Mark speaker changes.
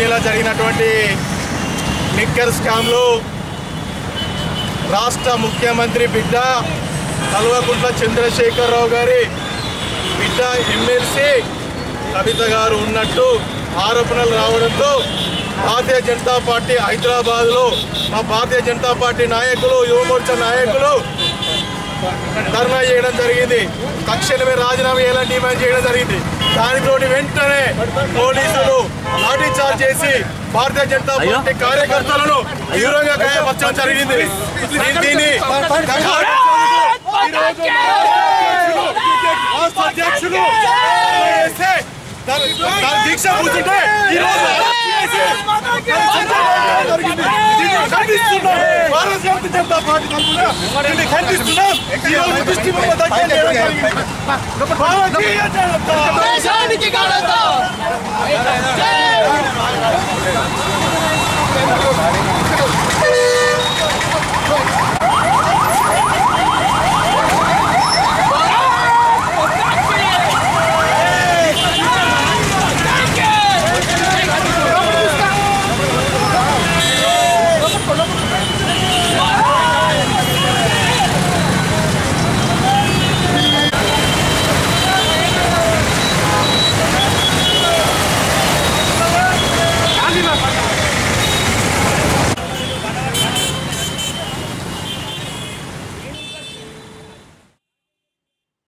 Speaker 1: ఢిల్లీలో జరిగినటువంటి లిక్కర్ స్కామ్లో రాష్ట్ర ముఖ్యమంత్రి బిడ్డ కల్వకుంట్ల చంద్రశేఖరరావు గారి బిడ్డ ఎమ్మెల్సీ కవిత గారు ఉన్నట్టు ఆరోపణలు రావడంతో భారతీయ జనతా పార్టీ హైదరాబాద్లో మా భారతీయ జనతా పార్టీ నాయకులు యువమోర్చా నాయకులు ధర్నా చేయడం జరిగింది తక్షణమే రాజీనామా చేయాలని డిమాండ్ చేయడం జరిగింది దానితో వెంటనే పోలీసులు లాఠీ చార్జ్ చేసి భారతీయ జనతా పార్టీ కార్యకర్తలను తీవ్రంగా గాయపరచడం జరిగింది దీన్ని రాష్ట్ర అధ్యక్షులు చేస్తే దాని దాని దీక్ష కూర్చుంటే ఈ రోజు అరెస్ట్ చేసి జరిగింది. దీన్ని ఖండిస్తున్నాం. భారతీయ జనతా పార్టీ తరఫున దీన్ని ఖండిస్తున్నాం. ఈ రోజు దృష్టి బొమ్మ దగ్గర చేయడం జరిగింది. భారతీయ జనతా
Speaker 2: దేశానికి ఘనత